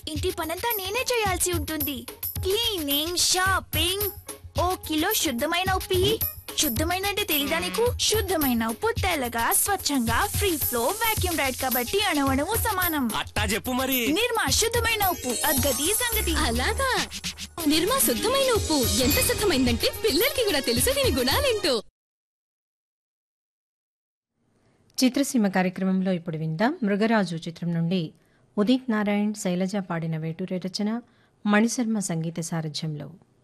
ఇంటి పనంతా నేనే చేయాల్సి ఉంటుంది క్లీనింగ్ షాపింగ్ ఓ కిలో శుద్ధమైన ఉప్పి శుద్ధమైన అంటే తెలీదా నీకు శుద్ధమైన ఉప్పు తెల్లగా స్వచ్ఛంగా ఫ్రీ ఫ్లో వాక్యూమ్ రైడ్ కాబట్టి అణవణము సమానం అట్టా చెప్పు మరి నిర్మా శుద్ధమైన ఉప్పు అద్గతి సంగతి అలాగా నిర్మా శుద్ధమైన ఉప్పు ఎంత శుద్ధమైందంటే పిల్లలకి కూడా తెలుసు దీని గుణాలేంటో చిత్రసీమ కార్యక్రమంలో ఇప్పుడు విందాం మృగరాజు చిత్రం నుండి ఉదిత్ నారాయణ్ శైలజ పాడిన వేటూరి రచన మణిశర్మ సంగీత సారథ్యంలో